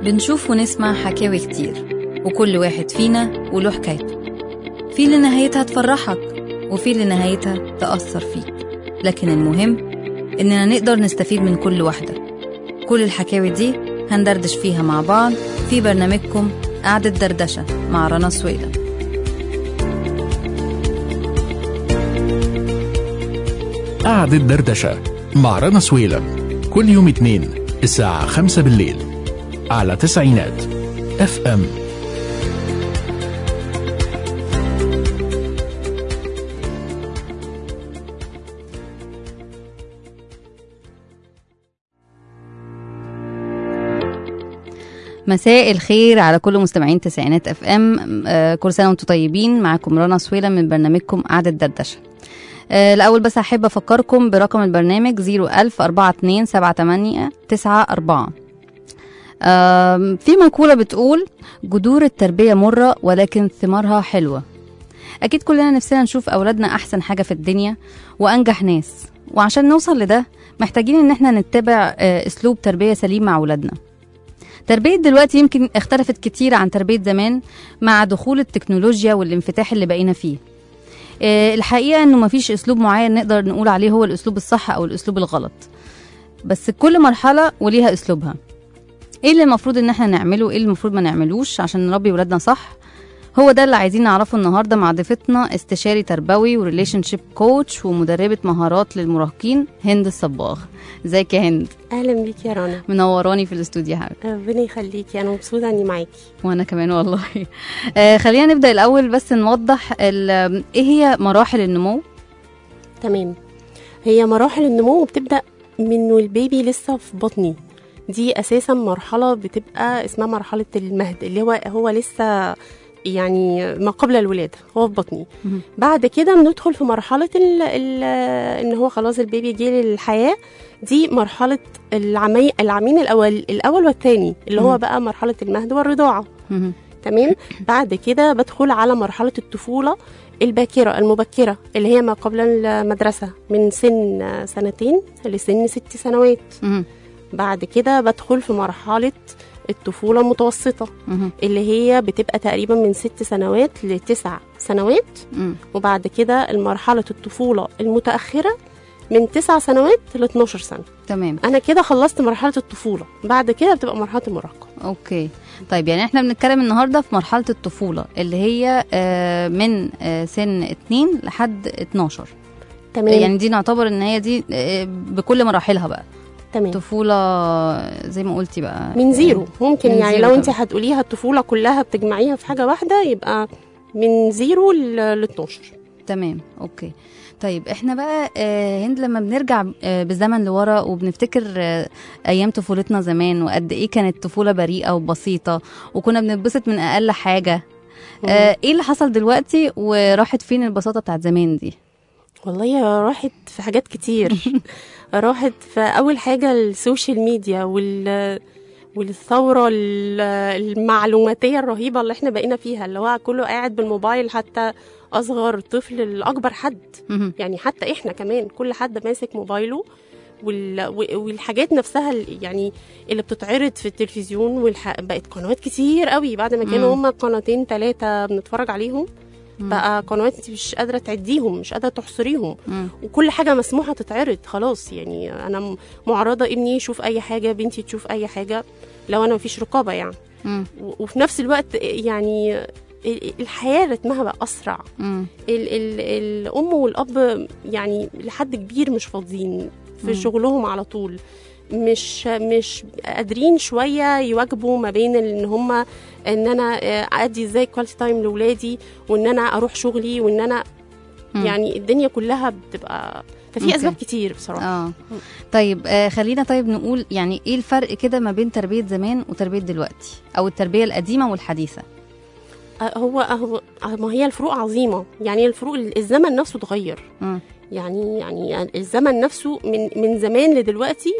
بنشوف ونسمع حكاوي كتير وكل واحد فينا وله حكايته في اللي نهايتها تفرحك وفي اللي نهايتها تأثر فيك لكن المهم إننا نقدر نستفيد من كل واحدة كل الحكاوي دي هندردش فيها مع بعض في برنامجكم قعدة دردشة مع رنا سويلة قعدة دردشة مع رنا سويلم كل يوم اتنين الساعة خمسة بالليل على تسعينات اف ام مساء الخير على كل مستمعين تسعينات اف ام آه كل سنه وانتم طيبين معاكم رنا سويلة من برنامجكم قعدة دردشة آه الاول بس احب افكركم برقم البرنامج 01000 42 78 94 آه في مقولة بتقول جذور التربية مرة ولكن ثمارها حلوة أكيد كلنا نفسنا نشوف أولادنا أحسن حاجة في الدنيا وأنجح ناس وعشان نوصل لده محتاجين إن احنا نتبع آه أسلوب تربية سليم مع أولادنا تربية دلوقتي يمكن اختلفت كتير عن تربية زمان مع دخول التكنولوجيا والانفتاح اللي بقينا فيه آه، الحقيقة انه مفيش اسلوب معين نقدر نقول عليه هو الاسلوب الصح او الاسلوب الغلط بس كل مرحلة وليها اسلوبها ايه اللي المفروض ان احنا نعمله ايه اللي المفروض ما نعملوش عشان نربي ولادنا صح هو ده اللي عايزين نعرفه النهارده مع ضيفتنا استشاري تربوي وريليشن شيب كوتش ومدربة مهارات للمراهقين هند الصباغ ازيك يا هند اهلا بيك يا رنا منوراني في الاستوديو يا حبيبتي ربنا يخليكي انا مبسوطه اني معاكي وانا كمان والله آه خلينا نبدا الاول بس نوضح ال- ايه هي مراحل النمو تمام هي مراحل النمو بتبدا من والبيبي لسه في بطني دي اساسا مرحله بتبقى اسمها مرحله المهد اللي هو هو لسه يعني ما قبل الولاده هو في بطني مهم. بعد كده بندخل في مرحله ال ال ان هو خلاص البيبي جه للحياه دي مرحله العمي العامين الاول الاول والثاني اللي هو مم. بقى مرحله المهد والرضاعه مهم. تمام بعد كده بدخل على مرحلة الطفولة الباكرة المبكرة اللي هي ما قبل المدرسة من سن سنتين لسن ست سنوات مهم. بعد كده بدخل في مرحلة الطفولة المتوسطة مهم. اللي هي بتبقى تقريبا من ست سنوات لتسع سنوات مم. وبعد كده المرحلة الطفولة المتأخرة من تسع سنوات ل 12 سنة تمام أنا كده خلصت مرحلة الطفولة بعد كده بتبقى مرحلة المراهقة اوكي طيب يعني احنا بنتكلم النهارده في مرحله الطفوله اللي هي آه من آه سن 2 لحد 12 تمام يعني دي نعتبر ان هي دي آه بكل مراحلها بقى تمام طفوله زي ما قلتي بقى من زيرو ممكن من يعني زيرو لو انت طبعا. هتقوليها الطفوله كلها بتجمعيها في حاجه واحده يبقى من زيرو ل 12 تمام اوكي طيب احنا بقى آه هند لما بنرجع آه بالزمن لورا وبنفتكر آه ايام طفولتنا زمان وقد ايه كانت طفوله بريئه وبسيطه وكنا بنتبسط من اقل حاجه آه ايه اللي حصل دلوقتي وراحت فين البساطه بتاعت زمان دي والله يا راحت في حاجات كتير راحت في اول حاجه السوشيال ميديا وال والثوره ال- المعلوماتيه الرهيبه اللي احنا بقينا فيها اللي هو كله قاعد بالموبايل حتى اصغر طفل لاكبر حد مهم. يعني حتى احنا كمان كل حد ماسك موبايله وال... و- والحاجات نفسها ال- يعني اللي بتتعرض في التلفزيون والح... بقت قنوات كتير قوي بعد ما كانوا مم. هما قناتين ثلاثة بنتفرج عليهم مم. بقى قنوات انت مش قادرة تعديهم مش قادرة تحصريهم مم. وكل حاجة مسموحة تتعرض خلاص يعني أنا م- معرضة ابني يشوف أي حاجة بنتي تشوف أي حاجة لو أنا مفيش رقابة يعني مم. و- وفي نفس الوقت يعني ال- الحياة رتمها بقى أسرع مم. ال ال الام والاب يعني لحد كبير مش فاضيين في مم. شغلهم على طول مش مش قادرين شويه يواجبوا ما بين ان هم ان انا آه، ادي ازاي كواليتي تايم لاولادي وان انا اروح شغلي وان انا مم. يعني الدنيا كلها بتبقى ففي أوكي. اسباب كتير بصراحه اه طيب آه خلينا طيب نقول يعني ايه الفرق كده ما بين تربيه زمان وتربيه دلوقتي او التربيه القديمه والحديثه آه، هو هو ما هي الفروق عظيمه يعني الفروق الزمن نفسه اتغير مم. يعني يعني الزمن نفسه من من زمان لدلوقتي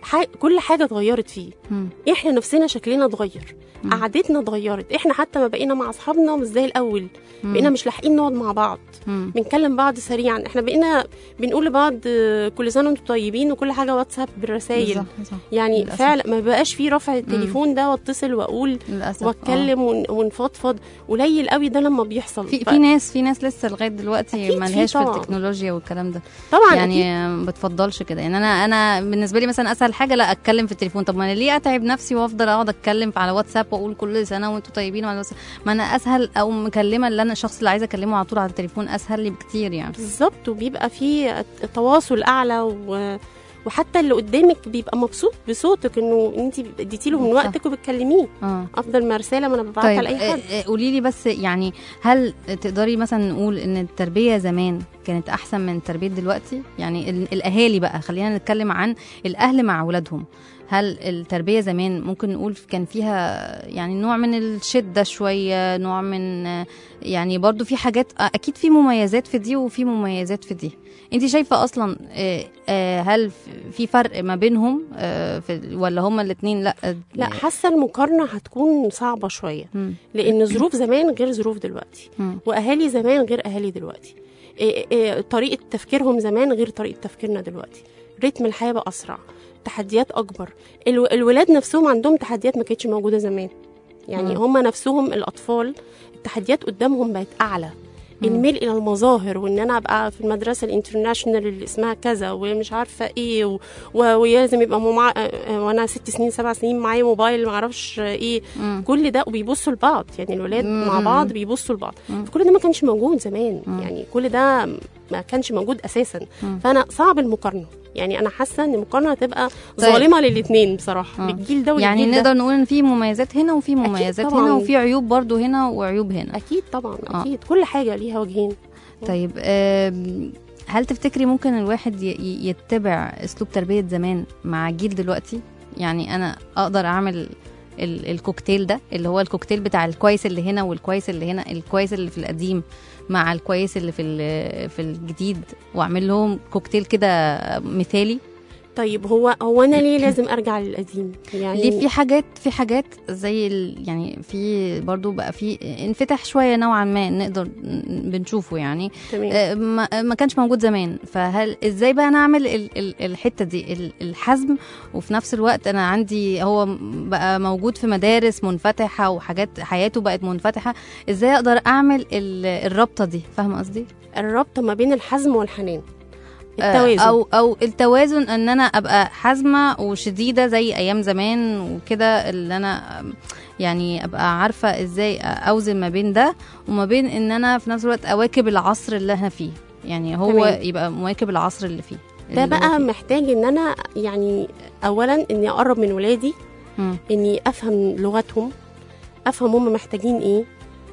ح... كل حاجه اتغيرت فيه مم. احنا نفسنا شكلنا اتغير مم. قعدتنا اتغيرت احنا حتى ما بقينا مع اصحابنا مش زي الاول مم. بقينا مش لاحقين نقعد مع بعض مم. بنكلم بعض سريعا احنا بقينا بنقول لبعض آه، كل سنه وانتم طيبين وكل حاجه واتساب بالرسايل صح صح يعني للأسف. فعلا ما بقاش في رفع التليفون ده واتصل واقول للاسف آه. واتكلم ون- ونفضفض قليل قوي ده لما بيحصل في ف- في ناس في ناس لسه لغايه دلوقتي أكيد في مالهاش في طبعاً. التكنولوجيا والكلام ده طبعا يعني يعني ما بتفضلش كده يعني انا انا بالنسبه لي مثلا اسهل حاجه لا اتكلم في التليفون طب ما انا ليه اتعب نفسي وافضل اقعد اتكلم على واتساب واقول كل سنه وانتم طيبين وعلى واتساب ما انا اسهل او مكلمه اللي انا الشخص اللي عايزه اكلمه على طول على التليفون اسهل لي بكتير يعني بالظبط وبيبقى في تواصل اعلى و... وحتى اللي قدامك بيبقى مبسوط بصوتك انه انت اديتي له من صح. وقتك وبتكلميه اه افضل ما رساله ما انا ببعتها طيب لاي حد قولي لي بس يعني هل تقدري مثلا نقول ان التربيه زمان كانت احسن من تربيه دلوقتي يعني ال- الاهالي بقى خلينا نتكلم عن الاهل مع اولادهم هل التربيه زمان ممكن نقول كان فيها يعني نوع من الشده شويه نوع من يعني برضو في حاجات اكيد في مميزات في دي وفي مميزات في دي انت شايفه اصلا آه، آه، هل في فرق ما بينهم آه، في ولا هما الاثنين لا لا حاسه المقارنه هتكون صعبه شويه مم. لان ظروف زمان غير ظروف دلوقتي مم. واهالي زمان غير اهالي دلوقتي إيه إيه طريقه تفكيرهم زمان غير طريقه تفكيرنا دلوقتي رتم الحياه بقى اسرع تحديات اكبر الو الولاد نفسهم عندهم تحديات ما كانتش موجوده زمان يعني مم. هم نفسهم الاطفال التحديات قدامهم بقت اعلى الميل الى المظاهر وان انا ابقى في المدرسه الانترناشونال اللي اسمها كذا ومش عارفه ايه و... و... ولازم يبقى مع... وانا ست سنين سبع سنين معايا موبايل ما اعرفش ايه مم. كل ده وبيبصوا لبعض يعني الولاد مم. مع بعض بيبصوا لبعض مم. فكل ده ما كانش موجود زمان مم. يعني كل ده ما كانش موجود اساسا مم. فانا صعب المقارنه يعني انا حاسه ان المقارنه هتبقى طيب. ظالمه للاثنين بصراحه آه. للجيل ده يعني وللجيل نقدر ده نقول ان في مميزات هنا وفي مميزات هنا طبعاً. وفي عيوب برضو هنا وعيوب هنا اكيد طبعا آه. اكيد كل حاجه ليها وجهين طيب آم، هل تفتكري ممكن الواحد ي- ي- يتبع اسلوب تربيه زمان مع جيل دلوقتي يعني انا اقدر اعمل ال- الكوكتيل ده اللي هو الكوكتيل بتاع الكويس اللي هنا والكويس اللي هنا الكويس اللي في القديم مع الكويس اللي في ال- في الجديد واعمل لهم كوكتيل كده مثالي طيب هو هو انا ليه لازم ارجع للقديم يعني ليه في حاجات في حاجات زي ال يعني في برضو بقى في انفتاح شويه نوعا ما نقدر ن- بنشوفه يعني تمام آه، ما ما كانش موجود زمان فهل ازاي بقى نعمل ال- ال- الحته دي ال- الحزم وفي نفس الوقت انا عندي هو م- بقى موجود في مدارس منفتحه وحاجات حياته بقت منفتحه ازاي اقدر اعمل ال- الرابطه دي فاهمه قصدي الرابطه ما بين الحزم والحنان آه، التوازن او او التوازن ان انا ابقى حازمه وشديده زي ايام زمان وكده اللي انا آم، يعني ابقى عارفه ازاي اوزن ما بين ده وما بين ان انا في نفس الوقت اواكب العصر اللي احنا فيه يعني هو تمام. يبقى مواكب العصر اللي فيه ده اللي هو بقى فيه. محتاج ان انا يعني اولا اني اقرب من ولادي مم. اني افهم لغتهم افهم هم محتاجين ايه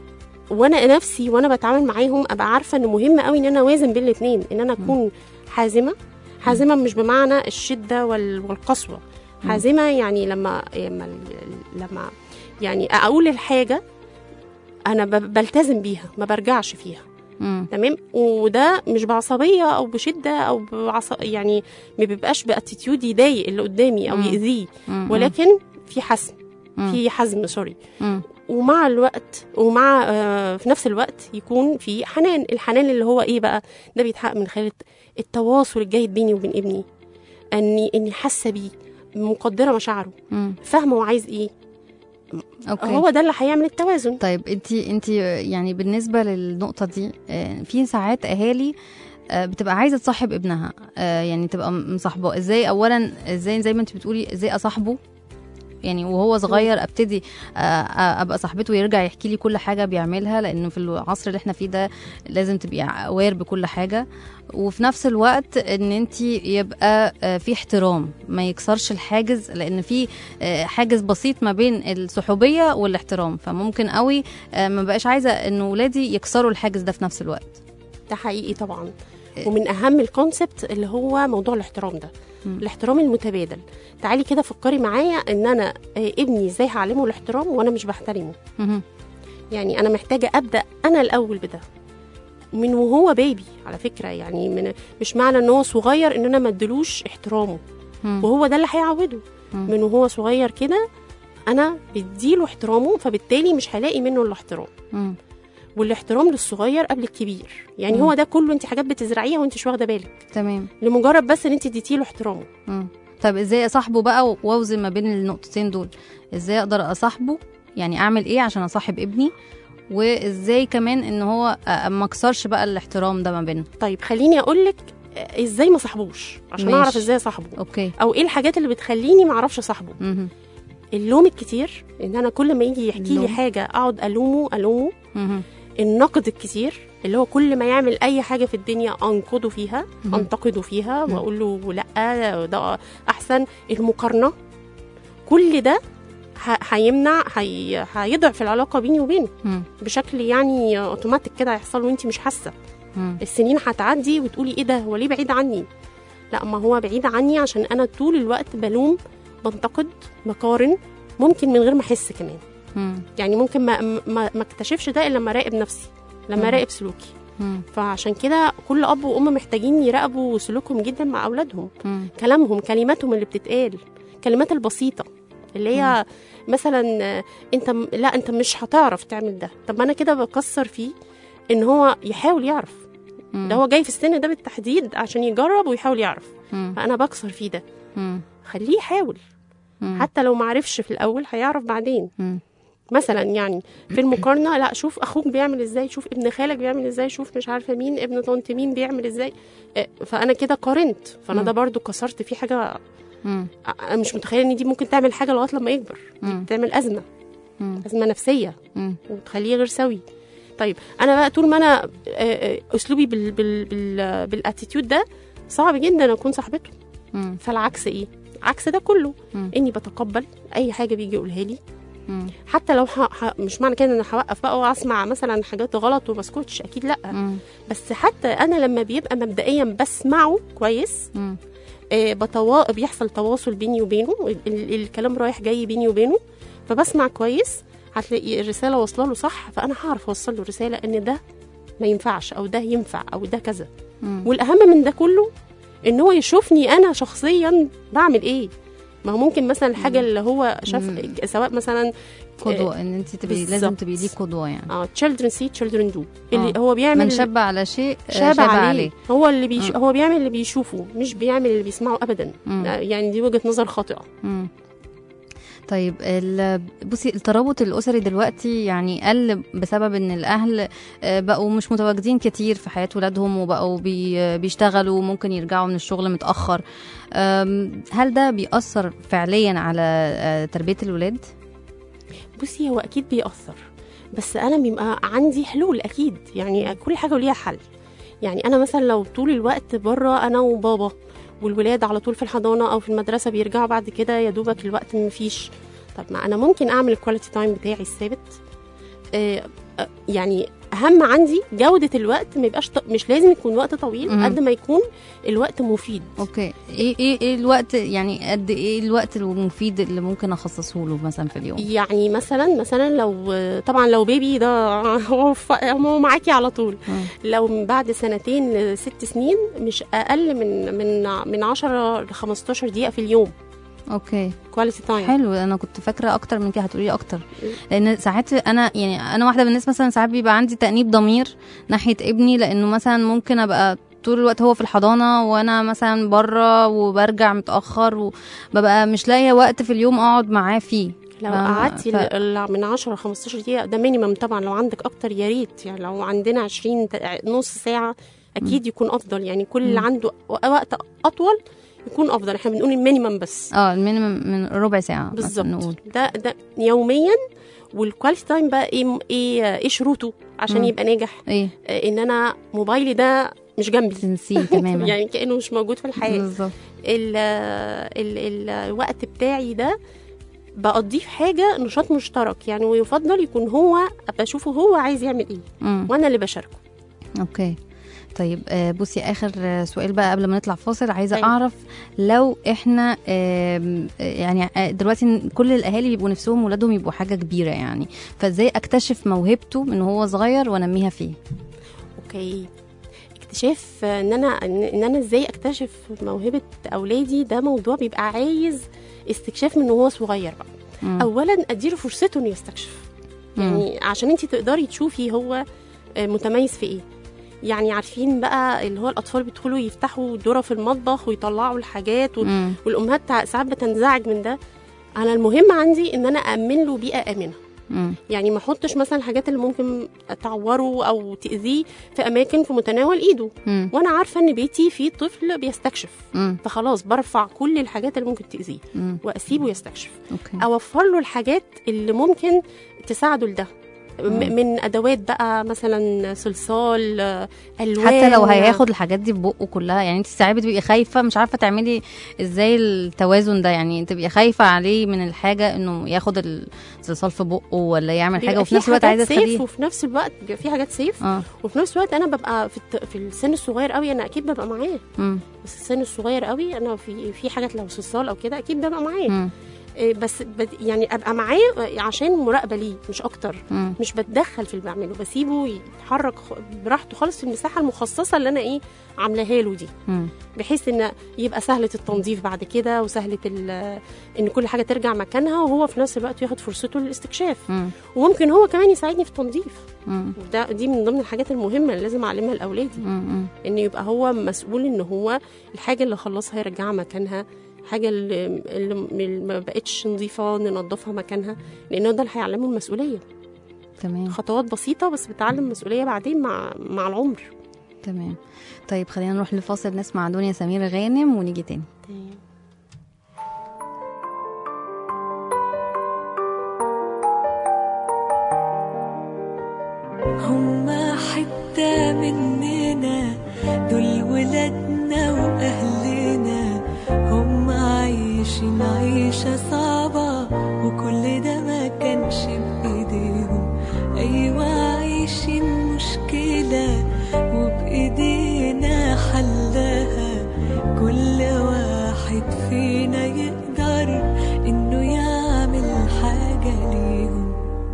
وانا نفسي وانا بتعامل معاهم ابقى عارفه ان مهم قوي ان انا اوازن بين الاثنين ان انا اكون حازمه حازمه مش بمعنى الشده وال- والقسوه مم. حازمه يعني لما لما لما يعني اقول الحاجه انا ب- بلتزم بيها ما برجعش فيها مم. تمام وده مش بعصبيه او بشده او بعص... يعني ما بيبقاش باتيتيود يضايق اللي قدامي او مم. يأذيه مم. ولكن في حسم مم. في حزم سوري مم. ومع الوقت ومع آه في نفس الوقت يكون في حنان الحنان اللي هو ايه بقى ده بيتحقق من خلال التواصل الجيد بيني وبين ابني اني اني حاسه بيه مقدره مشاعره مم. فاهمه هو عايز ايه اوكي هو ده اللي هيعمل التوازن طيب انت انت يعني بالنسبه للنقطه دي آه، في ساعات اهالي آه، بتبقى عايزه تصاحب ابنها آه، يعني تبقى مصاحبه ازاي اولا ازاي زي ما انت بتقولي ازاي اصاحبه يعني وهو صغير ابتدي آه، آه، ابقى صاحبته ويرجع يحكي لي كل حاجه بيعملها لانه في العصر اللي احنا فيه ده لازم تبقي اوير بكل حاجه وفي نفس الوقت ان انت يبقى آه، في احترام ما يكسرش الحاجز لان في آه، حاجز بسيط ما بين الصحوبيه والاحترام فممكن قوي آه، ما بقاش عايزه ان ولادي يكسروا الحاجز ده في نفس الوقت ده حقيقي طبعا ومن اهم الكونسبت اللي هو موضوع الاحترام ده مم. الاحترام المتبادل تعالي كده فكري معايا ان انا آه، ابني ازاي هعلمه الاحترام وانا مش بحترمه مهم. يعني انا محتاجه ابدا انا الاول بده من وهو بيبي على فكره يعني من مش معنى ان هو صغير ان انا ما ادلوش احترامه مم. وهو ده اللي هيعوده مم. من وهو صغير كده انا بديله احترامه فبالتالي مش هلاقي منه الاحترام مم. والاحترام للصغير قبل الكبير يعني مم. هو ده كله انت حاجات بتزرعيها وانت مش واخده بالك تمام لمجرد بس ان انت اديتيله احترامه مم. طب ازاي اصاحبه بقى واوزن ما بين النقطتين دول ازاي اقدر اصاحبه يعني اعمل ايه عشان اصاحب ابني وازاي كمان ان هو أ- ما اكسرش بقى الاحترام ده ما بيننا طيب خليني اقول لك ازاي ما صاحبوش عشان ماشي. اعرف ازاي اصاحبه اوكي او ايه الحاجات اللي بتخليني ما اعرفش اصاحبه مهم. اللوم الكتير ان انا كل ما يجي يحكي اللوم. لي حاجه اقعد الومه الومه مهم. النقد الكتير اللي هو كل ما يعمل اي حاجه في الدنيا انقده فيها مهم. انتقده فيها مم. واقول له لا ده احسن المقارنه كل ده ه- هيمنع هي... هيضعف العلاقه بيني وبينه مم. بشكل يعني اوتوماتيك كده هيحصل وانت مش حاسه مم. السنين هتعدي وتقولي ايه ده هو ليه بعيد عني لا ما هو بعيد عني عشان انا طول الوقت بلوم بنتقد بقارن ممكن من غير ما احس كمان مم. يعني ممكن ما ما, ما اكتشفش ده الا لما اراقب نفسي لما مم. اراقب سلوكي مم. فعشان كده كل اب وام محتاجين يراقبوا سلوكهم جدا مع اولادهم مم. كلامهم كلماتهم اللي بتتقال الكلمات البسيطه اللي هي مثلا آه، انت م- لا انت مش هتعرف تعمل ده طب ما انا كده بكسر فيه ان هو يحاول يعرف مم. ده هو جاي في السن ده بالتحديد عشان يجرب ويحاول يعرف مم. فانا بكسر فيه ده مم. خليه يحاول مم. حتى لو معرفش في الاول هيعرف بعدين مم. مثلا يعني في المقارنه لا شوف اخوك بيعمل ازاي شوف ابن خالك بيعمل ازاي شوف مش عارفه مين ابن طنط مين بيعمل ازاي آه، فانا كده قارنت فانا مم. ده برضو كسرت فيه حاجه مم. انا مش متخيله ان دي ممكن تعمل حاجه لغايه لما يكبر مم. تعمل ازمه مم. ازمه نفسيه مم. وتخليه غير سوي طيب انا بقى طول ما انا آه، آه، اسلوبي بال بال بال بالاتيتيود ده صعب جدا اكون صاحبته مم. فالعكس ايه عكس ده كله مم. اني بتقبل اي حاجه بيجي يقولها لي مم. حتى لو ح... ح... مش معنى كده ان انا هوقف بقى واسمع مثلا حاجات غلط وما اسكتش اكيد لا مم. بس حتى انا لما بيبقى مبدئيا بسمعه كويس مم. آه بتوا... بيحصل تواصل بيني وبينه ال... ال... الكلام رايح جاي بيني وبينه فبسمع كويس هتلاقي الرساله واصله له صح فانا هعرف اوصل له رساله ان ده ما ينفعش او ده ينفع او ده كذا مم. والاهم من ده كله ان هو يشوفني انا شخصيا بعمل ايه ما هو ممكن مثلا الحاجه اللي هو شاف مم. سواء مثلا قدوة ان انت تبقي لازم بالظبط. تبقي ليه قدوة يعني اه children see children do اللي آه. هو بيعمل من شاب على شيء آه، شاب عليه. هو اللي بيش... مم. هو بيعمل اللي بيشوفه مش بيعمل اللي بيسمعه ابدا مم. آه، يعني دي وجهه نظر خاطئه مم. طيب ال- بصي الترابط الاسري دلوقتي يعني قل بسبب ان الاهل آه، بقوا مش متواجدين كتير في حياه ولادهم وبقوا بي بيشتغلوا ممكن يرجعوا من الشغل متاخر أم، هل ده بيأثر فعليا على آه، تربيه الولاد بصي هو اكيد بيأثر بس انا بيبقى عندي حلول اكيد يعني كل حاجه وليها حل يعني انا مثلا لو طول الوقت بره انا وبابا والولاد على طول في الحضانه او في المدرسه بيرجعوا بعد كده يا دوبك الوقت مفيش طب ما انا ممكن اعمل الكواليتي تايم بتاعي الثابت آه، آه، يعني اهم عندي جوده الوقت ما يبقاش ط- مش لازم يكون وقت طويل مم. قد ما يكون الوقت مفيد اوكي ايه ايه ايه الوقت يعني قد ايه الوقت المفيد اللي ممكن اخصصه له مثلا في اليوم يعني مثلا مثلا لو طبعا لو بيبي ده هو ف- هو معاكي على طول مم. لو من بعد سنتين لست سنين مش اقل من من من 10 ل 15 دقيقه في اليوم اوكي كواليتي تايم حلو انا كنت فاكره اكتر من كده هتقولي اكتر لان ساعات انا يعني انا واحده من الناس مثلا ساعات بيبقى عندي تانيب ضمير ناحيه ابني لانه مثلا ممكن ابقى طول الوقت هو في الحضانه وانا مثلا بره وبرجع متاخر وببقى مش لاقيه وقت في اليوم اقعد معاه فيه لو ف- قعدتي ف- ل- من 10 ل 15 دقيقه ده مينيمم طبعا لو عندك اكتر يا ريت يعني لو عندنا 20 ت- نص ساعه اكيد يكون افضل يعني كل اللي مم. عنده وقت اطول يكون افضل احنا بنقول المينيمم بس اه المينيمم من ربع ساعه مثلاً بالظبط نقول ده ده يوميا والكواليتي تايم بقى ايه ايه ايه شروطه عشان مم. يبقى ناجح ايه آه، ان انا موبايلي ده مش جنبي تنسيه تماما يعني كانه مش موجود في الحياه بالظبط ال ال ال الوقت بتاعي ده بقضيه في حاجه نشاط مشترك يعني ويفضل يكون هو بشوفه هو عايز يعمل ايه مم. وانا اللي بشاركه اوكي طيب آه، بصي اخر آه، سؤال بقى قبل ما نطلع فاصل عايزه طيب. اعرف لو احنا آم، آه، يعني آه، دلوقتي كل الاهالي بيبقوا نفسهم ولادهم يبقوا حاجه كبيره يعني فازاي اكتشف موهبته من هو صغير وانميها فيه اوكي الاستكشاف آه، ان انا ان إن انا ازاي اكتشف موهبه اولادي ده موضوع بيبقى عايز استكشاف من وهو صغير بقى مم. اولا اديله فرصته انه يستكشف يعني عشان انت تقدري تشوفي هو آه، متميز في ايه يعني عارفين بقى اللي هو الاطفال بيدخلوا يفتحوا دوره في المطبخ ويطلعوا الحاجات و... مم. والامهات تع- ساعات بتنزعج من ده انا المهم عندي ان انا امن له بيئه امنه مم. يعني ما احطش مثلا الحاجات اللي ممكن تعوره او تاذيه في اماكن في متناول ايده مم. وانا عارفه ان بيتي فيه طفل بيستكشف مم. فخلاص برفع كل الحاجات اللي ممكن تاذيه مم. واسيبه يستكشف اوكي اوفر له الحاجات اللي ممكن تساعده لده م- من ادوات بقى مثلا صلصال آه، الوان حتى لو هياخد الحاجات دي ببقه كلها يعني انت ساعات بتبقي خايفه مش عارفه تعملي ازاي التوازن ده يعني تبقي خايفه عليه من الحاجه انه ياخد الصلصال في بقه ولا يعمل بيبقى حاجه وفي في نفس الوقت حاجات عايزه سيف تخليه وفي نفس الوقت بيبقى في حاجات سيف اه وفي نفس الوقت انا ببقى في الت... في السن الصغير قوي انا اكيد ببقى معاه مم. بس السن الصغير قوي انا في في حاجات لو صلصال او كده اكيد ببقى معاه مم. إيه، بس بد... يعني ابقى معاه عشان مراقبه ليه مش اكتر مم. مش بتدخل في اللي بعمله بسيبه يتحرك خ- براحته خالص في المساحه المخصصه اللي انا ايه عاملاها له دي مم. بحيث ان يبقى سهله التنظيف بعد كده وسهله ال- ان كل حاجه ترجع مكانها وهو في نفس الوقت ياخد فرصته للاستكشاف مم. وممكن هو كمان يساعدني في التنظيف مم. وده دي من ضمن الحاجات المهمه اللي لازم اعلمها لاولادي مم. ان يبقى هو مسؤول ان هو الحاجه اللي خلصها يرجعها مكانها حاجه اللي, اللي ما بقتش نظيفه ننظفها مكانها لان ده اللي هيعلمه المسؤوليه تمام خطوات بسيطه بس بتعلم مسؤوليه بعدين مع مع العمر تمام طيب خلينا نروح لفاصل نسمع دنيا سمير غانم ونيجي تاني هما حتة مننا دول ولادنا وأهلنا هما عايشين عيشة صعبة وكل ده ما كانش بإيديهم أيوة عايشين مشكلة وبإيدينا حلها كل واحد فينا يقدر إنه يعمل حاجة ليهم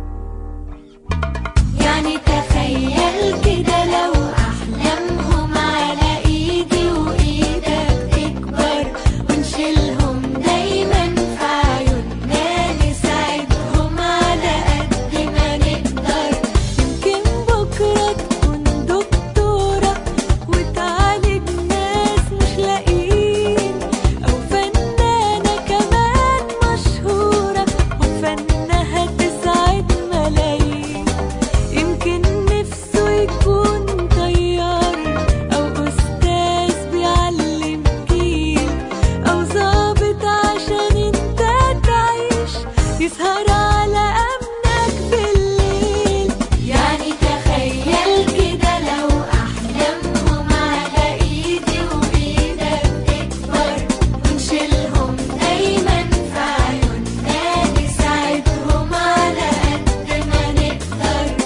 يعني تخيل كده لو أحلامهم على إيدي وإيدك تكبر ونشيلهم دايما في عيوننا نساعدهم على قد ما نقدر يمكن بكرة تكون دكتورة وتعالج ناس مش لاقيين أو فنانة كمان مشهورة وفنها تسعد ملايين يمكن نفسه يكون طيار أو أستاذ بيعلم جيل أو ظابط عشان انت تعيش يسهر على أمنك بالليل يعني تخيل كده لو أحلامهم على إيدي وإيدك تكبر ونشيلهم دايما في عيوننا نساعدهم على قد ما نقدر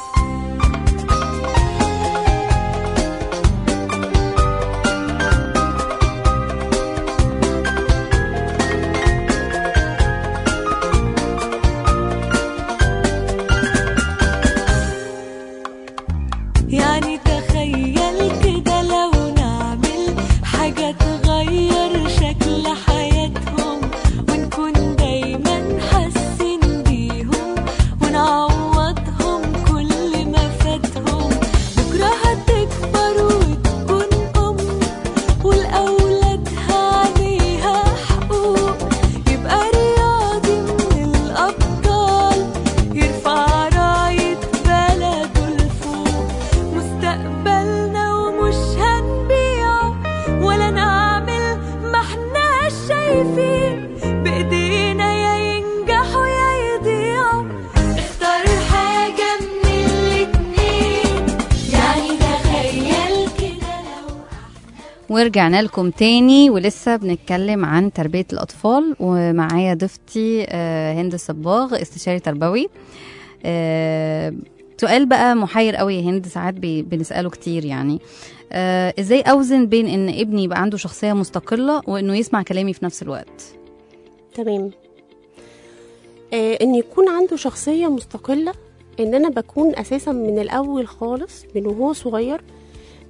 يعني تخيل كده لو نعمل حاجة تغير شكل حياتهم ونكون دايما حاسين بيهم ونعوضهم كل ما فاتهم بكرة هتكبر وتكون أم ولأولادها عليها حقوق يبقى رياضي من الأبطال يرفع راية بلده لفوق مستقبلنا ومش هنبيعه ولا نعمل ما احنا شايفين بإيدينا يا ينجحوا يا يضيعوا اختار حاجة من الاتنين يعني تخيل كده لو ورجعنا لكم تاني ولسه بنتكلم عن تربية الأطفال ومعايا ضيفتي آه، هند الصباغ استشاري تربوي آه، سؤال بقى محير قوي يا هند ساعات بي- بنسأله كتير يعني آه، ازاي اوزن بين ان ابني يبقى عنده شخصية مستقلة وانه يسمع كلامي في نفس الوقت تمام آه ان يكون عنده شخصيه مستقله ان انا بكون اساسا من الاول خالص من وهو صغير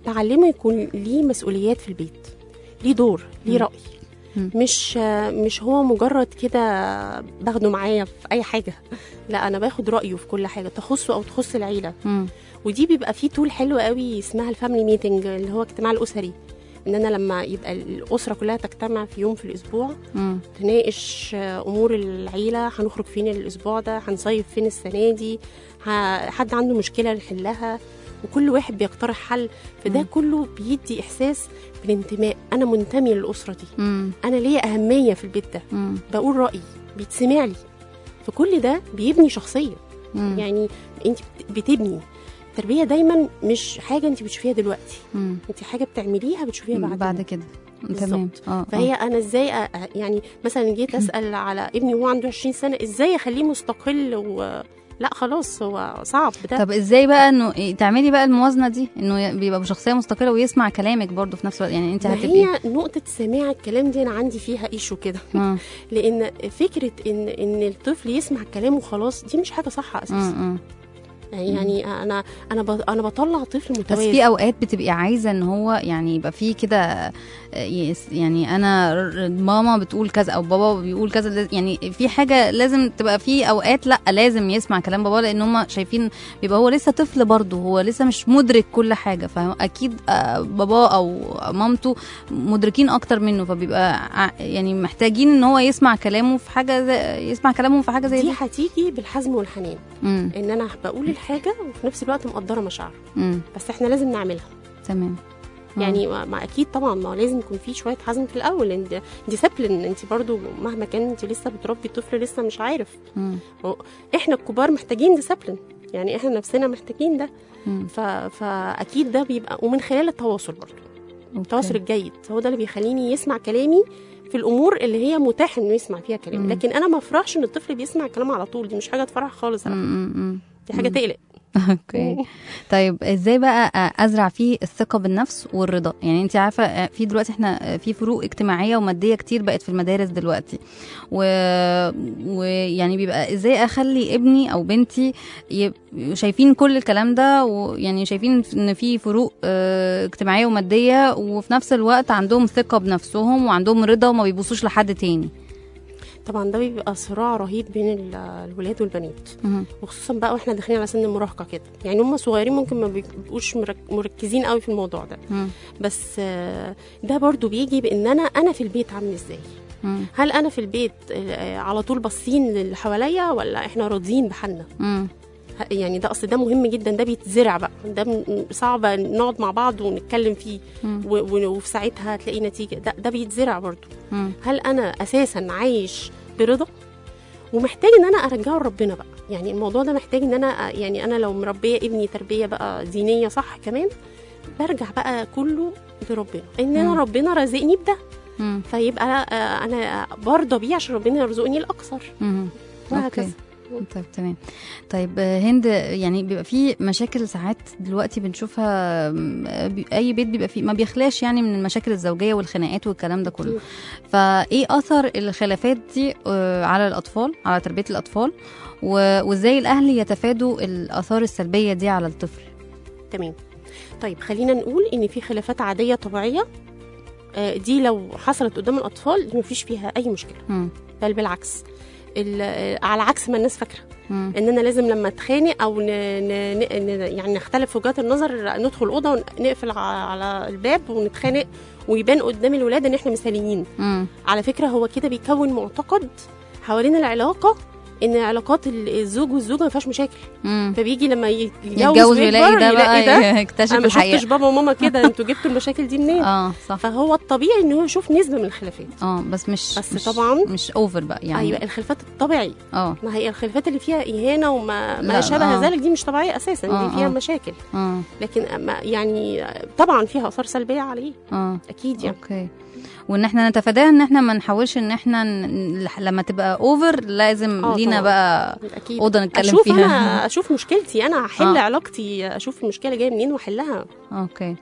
بعلمه يكون ليه مسؤوليات في البيت ليه دور ليه مم. راي مم. مش مش هو مجرد كده باخده معايا في اي حاجه لا انا باخد رايه في كل حاجه تخصه او تخص العيله مم. ودي بيبقى فيه تول حلو قوي اسمها الفاميلي ميتنج اللي هو اجتماع الاسري ان انا لما يبقى الاسره كلها تجتمع في يوم في الاسبوع مم. تناقش آه، امور العيله هنخرج فين الاسبوع ده هنصيف فين السنه دي ه- حد عنده مشكله نحلها وكل واحد بيقترح حل فده مم. كله بيدي احساس بالانتماء انا منتمي للاسره دي مم. انا ليا اهميه في البيت ده مم. بقول رايي بيتسمع لي فكل ده بيبني شخصيه مم. يعني انت بت- بتبني التربيه دايما مش حاجه انت بتشوفيها دلوقتي مم. انت حاجه بتعمليها بتشوفيها بعد بعد كده تمام بالظبط. اه فهي انا ازاي أ- أ- يعني مثلا جيت اسال على ابني وهو عنده 20 سنه ازاي اخليه مستقل و لا خلاص هو صعب ده طب ازاي بقى انه إيه تعملي بقى الموازنه دي انه بيبقى بشخصيه مستقله ويسمع كلامك برضه في نفس الوقت يعني انت ما هتبقي هي نقطة سماع الكلام دي أنا عندي فيها إيشو كده مم. لأن فكرة إن إن الطفل يسمع كلام وخلاص دي مش حاجة صح أساسا مم. يعني أنا أنا ب- أنا بطلع طفل بس متوازن في اوقات بتبقي عايزه ان هو يعني يبقى في كده آه، يس- يعني انا ر- ماما بتقول كذا او بابا بيقول كذا لاز- يعني في حاجه لازم تبقى في اوقات لا لازم يسمع كلام بابا لان هم شايفين بيبقى هو لسه طفل برضه هو لسه مش مدرك كل حاجه فاكيد بابا او مامته مدركين اكتر منه فبيبقى ع- يعني محتاجين ان هو يسمع كلامه في حاجه زي يسمع كلامهم في حاجه زي دي دي هتيجي بالحزم والحنان امم إن أنا بقول الحاجة وفي نفس الوقت مقدرة مشاعره امم بس إحنا لازم نعملها تمام مم. يعني ما ما اكيد طبعا ما لازم يكون في شويه حزم في الاول لان ده ديسيبلين انت برضو مهما كان انت لسه بتربي طفل لسه مش عارف مم. احنا الكبار محتاجين ديسيبلين يعني احنا نفسنا محتاجين ده مم. ف... فاكيد ده بيبقى ومن خلال التواصل برضو التواصل أوكي. الجيد هو ده اللي بيخليني يسمع كلامي في الامور اللي هي متاح انه يسمع فيها كلامي مم. لكن انا ما افرحش ان الطفل بيسمع كلام على طول دي مش حاجه تفرح خالص على مم. فكرة. مم. دي حاجه مم. تقلق اوكي طيب ازاي بقى ازرع فيه الثقه بالنفس والرضا يعني انت عارفه في دلوقتي احنا في فروق اجتماعيه وماديه كتير بقت في المدارس دلوقتي و... ويعني بيبقى ازاي اخلي ابني او بنتي يب... شايفين كل الكلام ده ويعني شايفين ان في فروق اه، اجتماعيه وماديه وفي نفس الوقت عندهم ثقه بنفسهم وعندهم رضا وما بيبصوش لحد تاني طبعا ده بيبقى صراع رهيب بين ال- الولاد والبنات مهم. وخصوصا بقى واحنا داخلين على سن المراهقه كده يعني هم صغيرين ممكن ما بيبقوش مرك- مركزين قوي في الموضوع ده مم. بس آه، ده برضو بيجي بان انا انا في البيت عامل ازاي مم. هل انا في البيت آه، على طول باصين للي حواليا ولا احنا راضيين بحالنا مم. ه- يعني ده اصل ده مهم جدا ده بيتزرع بقى ده م- صعب نقعد مع بعض ونتكلم فيه مم. و- و- وفي ساعتها هتلاقي نتيجه ده ده بيتزرع برضو مم. هل انا اساسا عايش برضا ومحتاج ان انا ارجعه لربنا بقى يعني الموضوع ده محتاج ان انا يعني انا لو مربيه ابني تربيه بقى دينيه صح كمان برجع بقى كله لربنا ان انا مم. ربنا رازقني بده مم. فيبقى آه، انا برضى بيه عشان ربنا يرزقني الاكثر مم. وهكذا اوكي طيب تمام طيب آه، هند يعني بيبقى في مشاكل ساعات دلوقتي بنشوفها م، آه، بي- اي بيت بيبقى فيه ما بيخلاش يعني من المشاكل الزوجيه والخناقات والكلام ده كله أكيد. فايه اثر الخلافات دي آه، على الاطفال على تربيه الاطفال و- وازاي الاهل يتفادوا الاثار السلبيه دي على الطفل تمام طيب خلينا نقول ان في خلافات عاديه طبيعيه آه، دي لو حصلت قدام الاطفال دي مفيش فيها اي مشكله مم. بل بالعكس ال- آه، على عكس ما الناس فاكره مم. ان انا لازم لما اتخانق او ن... ن... ن... يعني نختلف في وجهات النظر ندخل اوضه ونقفل ع- على الباب ونتخانق ويبان قدام الولاد ان احنا مثاليين مم. على فكره هو كده بيكون معتقد حوالين العلاقه ان علاقات ال- الزوج والزوجه ما فيهاش مشاكل مم. فبيجي لما ي- يتجوز يتجوز ويلاقي ويكبر ده يلاقي بقى ده يكتشف انا ما شفتش الحقيقه بابا وماما كده انتوا جبتوا المشاكل دي منين اه صح فهو الطبيعي ان هو يشوف نسبه من الخلافات اه بس مش بس مش طبعاً- مش اوفر بقى يعني ايوه الخلافات الطبيعي اه ما هي الخلافات اللي فيها اهانه وما لا، ما شابه آه. ذلك دي مش طبيعيه اساسا آه، دي فيها آه. مشاكل اه لكن أما- يعني طبعا فيها اثار سلبيه عليه اه اكيد يعني اوكي وان احنا نتفاداها ان احنا ما نحاولش ان احنا ن... لما تبقى اوفر لازم آه لينا طبعاً. بقى اكيد اوضه نتكلم اشوف فيها انا اشوف مشكلتي انا هحل آه. علاقتي اشوف المشكله جايه منين واحلها اوكي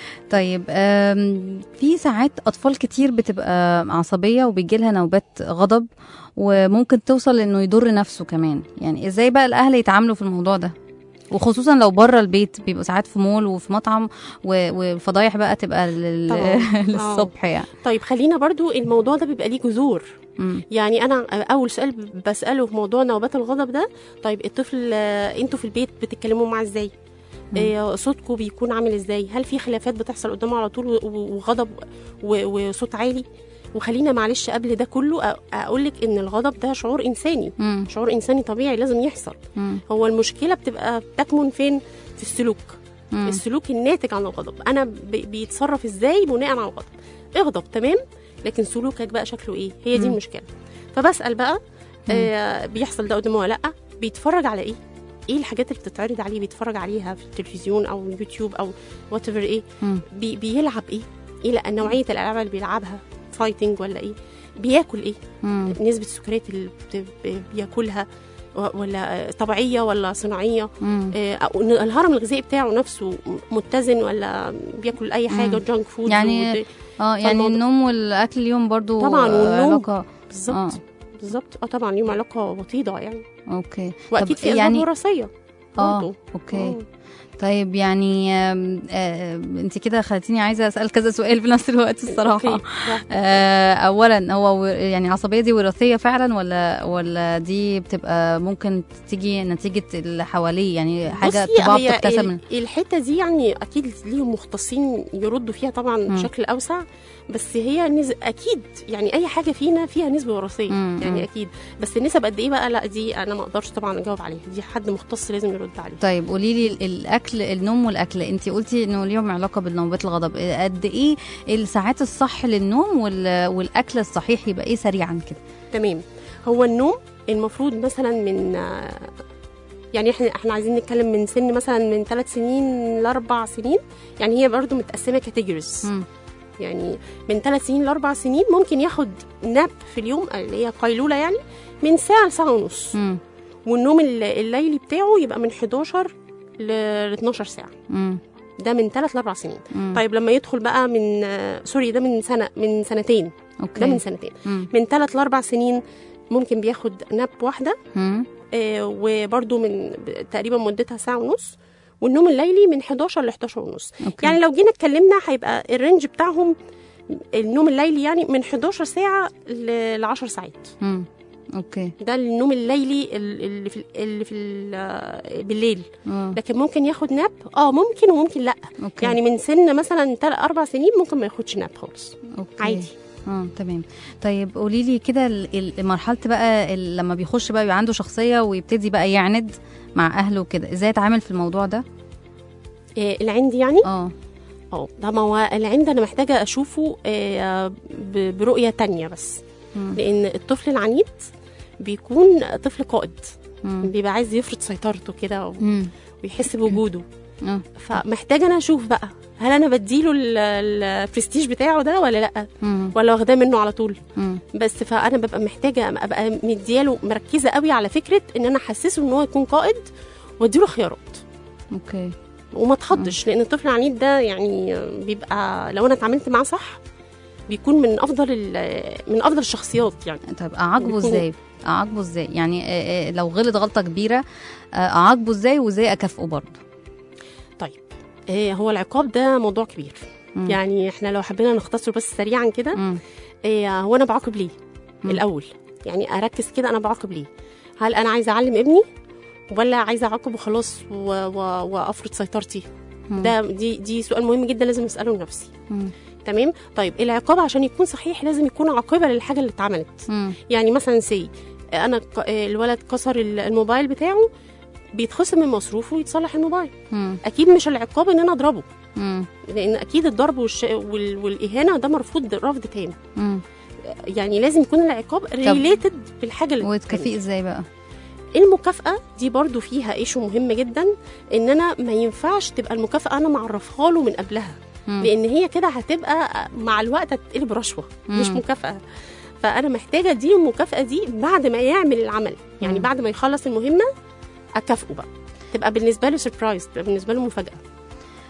طيب أم، في ساعات اطفال كتير بتبقى عصبيه وبيجي لها نوبات غضب وممكن توصل انه يضر نفسه كمان يعني ازاي بقى الاهل يتعاملوا في الموضوع ده وخصوصا لو بره البيت بيبقوا ساعات في مول وفي مطعم و- والفضايح بقى تبقى لل... طبعاً. للصبح يعني طيب خلينا برضو الموضوع ده بيبقى ليه جذور مم. يعني انا اول سؤال بساله في موضوع نوبات الغضب ده طيب الطفل آه، انتوا في البيت بتتكلموا معاه ازاي آه، صوتكم بيكون عامل ازاي هل في خلافات بتحصل قدامه على طول و- و- وغضب و- وصوت عالي وخلينا معلش قبل ده كله اقول لك ان الغضب ده شعور انساني مم. شعور انساني طبيعي لازم يحصل مم. هو المشكله بتبقى تكمن فين في السلوك مم. السلوك الناتج عن الغضب انا بي- بيتصرف ازاي بناء على الغضب اغضب تمام لكن سلوكك بقى شكله ايه هي دي مم. المشكله فبسال بقى آه بيحصل ده قدامه ولا لا بيتفرج على ايه ايه الحاجات اللي بتتعرض عليه بيتفرج عليها في التلفزيون او يوتيوب او وات ايه مم. بي بيلعب ايه ايه لا نوعيه الالعاب اللي بيلعبها فايتنج ولا ايه بياكل ايه مم. نسبه السكريات اللي بت- ب- بياكلها و- ولا آه، طبيعيه ولا صناعيه مم. آه، أو إن الهرم الغذائي بتاعه نفسه متزن ولا بياكل اي حاجه مم. جانك فود يعني ود- اه يعني فالموضوع- النوم والاكل اليوم برضو طبعاً، آه، والنوم. علاقه بالظبط آه. بالظبط اه طبعا ليهم علاقه وطيده يعني اوكي واكيد طب في اسباب يعني وراثيه اه برضه. اوكي آه. طيب يعني آم، آه، انت كده خلتيني عايزه اسال كذا سؤال في نفس الوقت الصراحه أوكي. براحتك. آه، اولا هو و- يعني العصبيه دي وراثيه فعلا ولا ولا دي بتبقى ممكن تيجي نتيجه اللي حواليه يعني حاجه بصي، طباع هي بتكتسب ال- من الحته دي يعني اكيد ليهم مختصين يردوا فيها طبعا مم. بشكل اوسع بس هي نز... اكيد يعني اي حاجه فينا فيها نسبه وراثيه مم، يعني مم. اكيد بس النسب قد ايه بقى لا دي انا ما اقدرش طبعا اجاوب عليها دي حد مختص لازم يرد عليها طيب قولي لي الاكل النوم والاكل انت قلتي انه ليهم علاقه بالنوبات الغضب قد ايه الساعات الصح للنوم وال- والاكل الصحيح يبقى ايه سريعا كده تمام هو النوم المفروض مثلا من آه، يعني احنا احنا عايزين نتكلم من سن مثلا من ثلاث سنين لاربع سنين يعني هي برضو متقسمه كاتيجوريز مم. يعني من ثلاث سنين لاربع سنين ممكن ياخد ناب في اليوم اللي هي قيلوله يعني من ساعه لساعه ونص مم. والنوم الل- الليلي بتاعه يبقى من 11 ل 12 ساعه مم. ده من ثلاث لاربع سنين مم. طيب لما يدخل بقى من آه، سوري ده من سنه من سنتين اوكي ده من سنتين مم. من ثلاث لاربع سنين ممكن بياخد ناب واحده مم. آه، وبرده من ب- تقريبا مدتها ساعه ونص والنوم الليلي من 11 ل 11 ونص اوكي يعني لو جينا اتكلمنا هيبقى الرينج بتاعهم النوم الليلي يعني من 11 ساعه ل 10 ساعات مم. اوكي ده النوم الليلي ال- اللي في اللي في ال- بالليل اه لكن ممكن ياخد ناب اه ممكن وممكن لا اوكي يعني من سن مثلا 3 4 سنين ممكن ما ياخدش ناب خالص اوكي عادي اه تمام طيب قولي لي كده ال- ال- مرحله بقى ال- لما بيخش بقى يبقى عنده شخصيه ويبتدي بقى يعند مع اهله وكده ازاي اتعامل في الموضوع ده آه العند يعني اه اه ده ما هو العند انا محتاجه اشوفه آه ب- برؤيه تانية بس مم. لان الطفل العنيد بيكون طفل قائد مم. بيبقى عايز يفرض سيطرته كده مم. ويحس بوجوده اه فمحتاجه انا اشوف بقى هل انا بديله ال- البرستيج بتاعه ده ولا لا مم. ولا واخداه منه على طول مم. بس فانا ببقى محتاجه ابقى مدياله مركزه قوي على فكره ان انا احسسه ان هو يكون قائد واديله خيارات اوكي وما تخضش لان الطفل العنيد ده يعني بيبقى لو انا اتعاملت معاه صح بيكون من افضل ال- من افضل الشخصيات يعني طيب اعاقبه بيكون- ازاي اعاقبه ازاي يعني آه، آه، لو غلط غلطه كبيره آه، اعاقبه ازاي وازاي اكافئه برضه طيب آه، هو العقاب ده موضوع كبير مم. يعني احنا لو حبينا نختصره بس سريعا كده مم. آه، هو انا بعاقب ليه مم. الاول يعني اركز كده انا بعاقب ليه هل انا عايزه اعلم ابني ولا عايزه اعاقبه خلاص و... و... وافرض سيطرتي مم. ده دي دي سؤال مهم جدا لازم اساله لنفسي مم. تمام طيب العقاب عشان يكون صحيح لازم يكون عاقبه للحاجه اللي اتعملت مم. يعني مثلا سي انا ك- الولد كسر ال- الموبايل بتاعه بيتخصم من مصروفه ويتصلح الموبايل مم. اكيد مش العقاب ان انا اضربه مم. لان اكيد الضرب والش... وال... والاهانه ده مرفوض رفض تام مم. يعني لازم يكون العقاب ريليتد بالحاجه اللي وتكافئيه ازاي بقى المكافأة دي برضو فيها ايشو مهم جدا ان انا ما ينفعش تبقى المكافأة انا معرفها له من قبلها مم. لان هي كده هتبقى مع الوقت هتقلب رشوة مش مم. مكافأة فانا محتاجة اديله المكافأة دي بعد ما يعمل العمل يعني مم. بعد ما يخلص المهمة اكافئه بقى تبقى بالنسبة له سربرايز تبقى بالنسبة له مفاجأة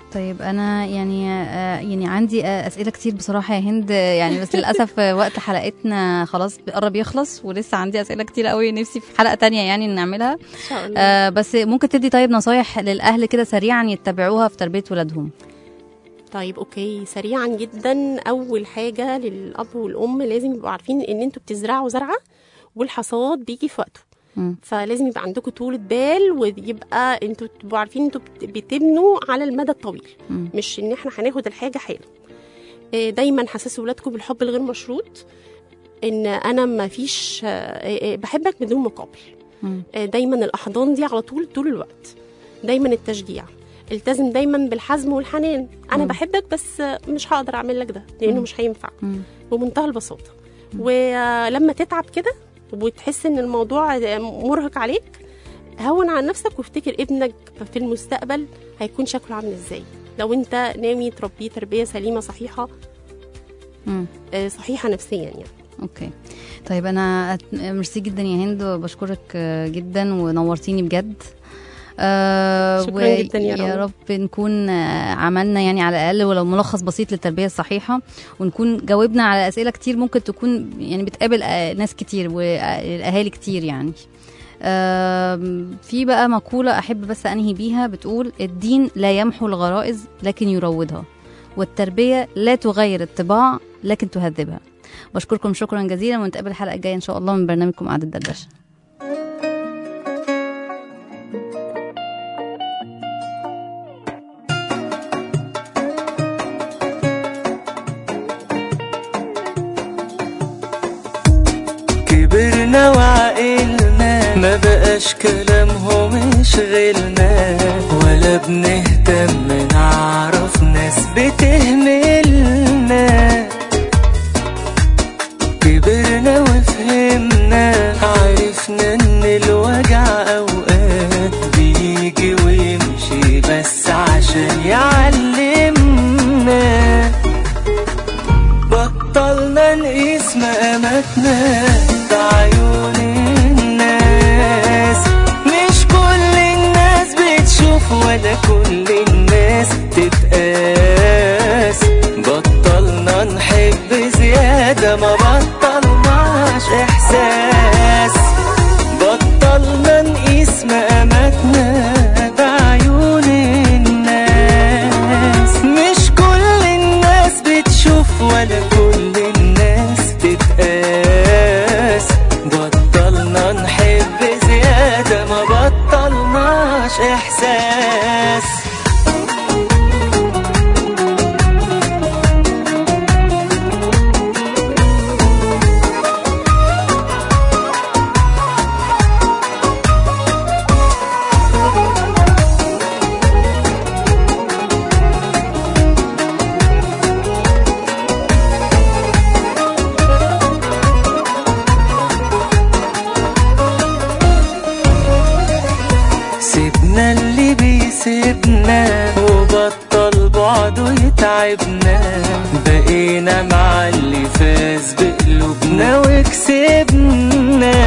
طيب انا يعني آه، يعني عندي آه، اسئله كتير بصراحه يا هند آه، يعني بس للاسف آه، وقت حلقتنا خلاص قرب يخلص ولسه عندي اسئله كتير قوي نفسي في حلقه تانية يعني نعملها ان شاء الله آه بس ممكن تدي طيب نصايح للاهل كده سريعا يتبعوها في تربيه ولادهم طيب اوكي سريعا جدا اول حاجه للاب والام لازم يبقوا عارفين ان انتوا بتزرعوا زرعه والحصاد بيجي في وقته مم. فلازم يبقى عندكم طولة بال ويبقى انتوا تبقوا عارفين انتوا بت- بتبنوا على المدى الطويل مم. مش ان احنا هناخد الحاجه حالا آه، دايما حسسوا ولادكم بالحب الغير مشروط ان انا ما فيش آه، آه، بحبك بدون مقابل مم. آه، دايما الاحضان دي على طول طول الوقت دايما التشجيع التزم دايما بالحزم والحنان انا مم. بحبك بس آه، مش هقدر اعمل لك ده لانه مم. مش هينفع مم. بمنتهى البساطه ولما تتعب كده وتحس ان الموضوع مرهق عليك هون على نفسك وافتكر ابنك في المستقبل هيكون شكله عامل ازاي لو انت ناوي تربيه تربيه سليمه صحيحه مم. آه، صحيحه نفسيا يعني اوكي طيب انا أت- ميرسي جدا يا هند وبشكرك آه، جدا ونورتيني بجد آه شكراً جداً يا يا رنا. رب نكون آه، عملنا يعني على الاقل ولو ملخص بسيط للتربيه الصحيحه ونكون جاوبنا على اسئله كتير ممكن تكون يعني بتقابل آه، ناس كتير والاهالي كتير يعني آم، في بقى مقولة أحب بس أنهي بيها بتقول الدين لا يمحو الغرائز لكن يروضها والتربية لا تغير الطباع لكن تهذبها بشكركم شكرا جزيلا ونتقابل الحلقة الجاية إن شاء الله من برنامجكم قعدة دردشة كبرنا وعقلنا ما بقاش كلامهم يشغلنا ولا بنهتم نعرف ناس بتهملنا كبرنا وفهمنا عرفنا ان الوجع اوقات بيجي ويمشي بس عشان يعلمنا بطلنا نقيس مقاماتنا بعيون الناس مش كل الناس بتشوف ولا كل الناس تتقاس بطلنا نحب زيادة ما بطلناش إحساس بطلنا نقيس مقاماتنا بعيون الناس مش كل الناس بتشوف ولا كل الناس تتقاس بطلنا نحب زيادة ما بطلناش إحساس سيبنا اللي بيسيبنا وبطل بعده يتعبنا بقينا مع اللي فاز بقلوبنا وكسبنا